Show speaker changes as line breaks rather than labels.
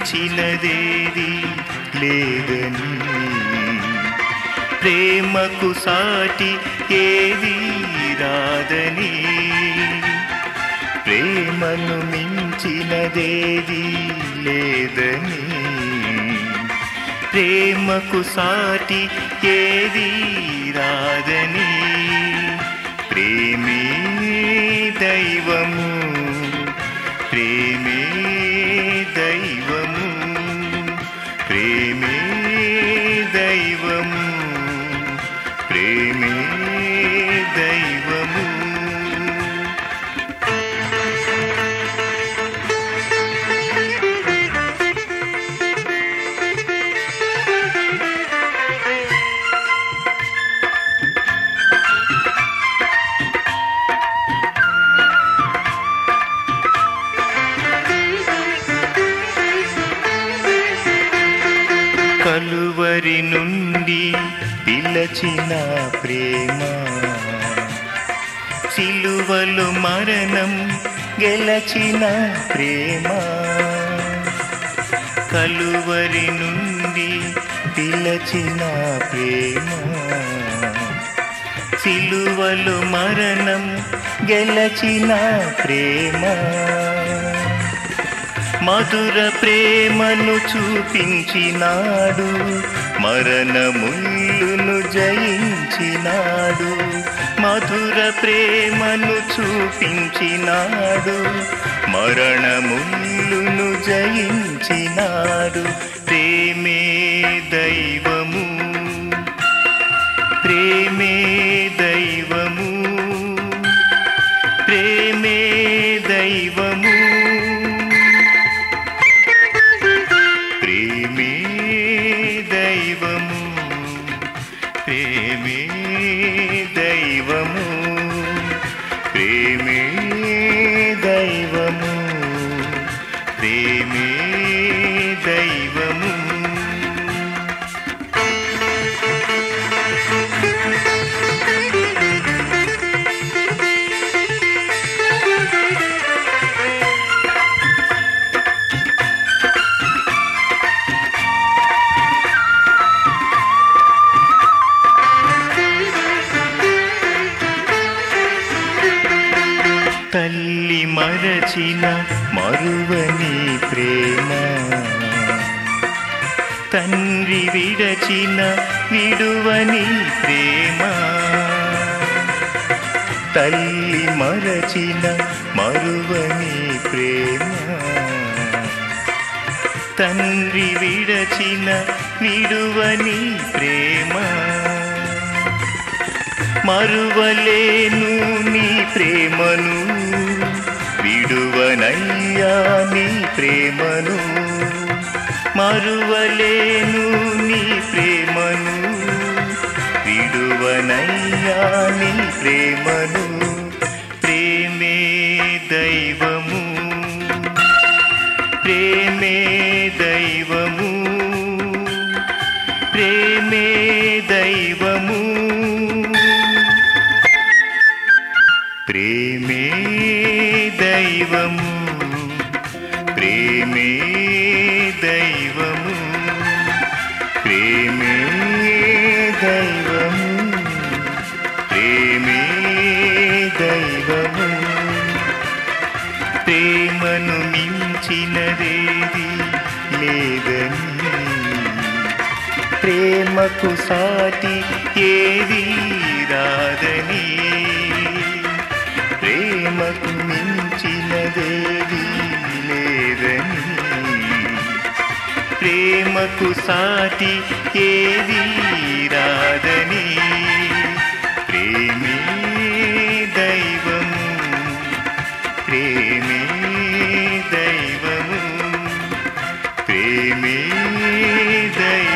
మించినదేది లేదని ప్రేమకు సాటి ఏది రాదని ప్రేమను మించినదేది లేదని ప్రేమకు సాటి ఏది రాదని ప్రేమే దైవము ప్రేమే దైవము ప్రేమే దైవము ప్రేమే దైవము కలువరి నుండి పిలచిన ప్రేమ సిలువలు మరణం గెలచిన ప్రేమ కలువరి నుండి పిలచిన ప్రేమ సిలువలు మరణం గెలచిన ప్రేమ మధుర ప్రేమను చూపించినాడు మరణముల్లును జయించినాడు మధుర ప్రేమను చూపించినాడు మరణముల్లును జయించినాడు ప్రేమే దైవము ప్రేమే దైవము ప్రేమే దైవము ప్రేమే దైవము ప్రేమే దైవము ప్రేమే దైవము ప్రేమే దైవము తల్లి మరచిన మరువని ప్రేమ తండ్రి విడచిన విడువని ప్రేమ తల్లి మరచిన మరువని ప్రేమ తండ్రి విడచిన విడువని ప్రేమ మరువలేను నీ ప్రేమను విడువనయ్యా నీ ప్రేమను మరువలేను నీ ప్రేమను విడువనయ్యా నీ ప్రేమను ప్రేమే దైవము ప్రేమే దైవము ప్రేమే దైవము ప్రేమే దైవము ప్రేమే దైవము ప్రేమే దైవము ప్రేమే దైవము ప్రేమను మించినదేది లేదని ప్రేమకు సాటి ఏది రాదని ప్రేమకు మించినదేది లేదని ప్రేమకు సాటి ఏది రాదని ప్రేమే దైవము ప్రేమే దైవము ప్రేమే దైవము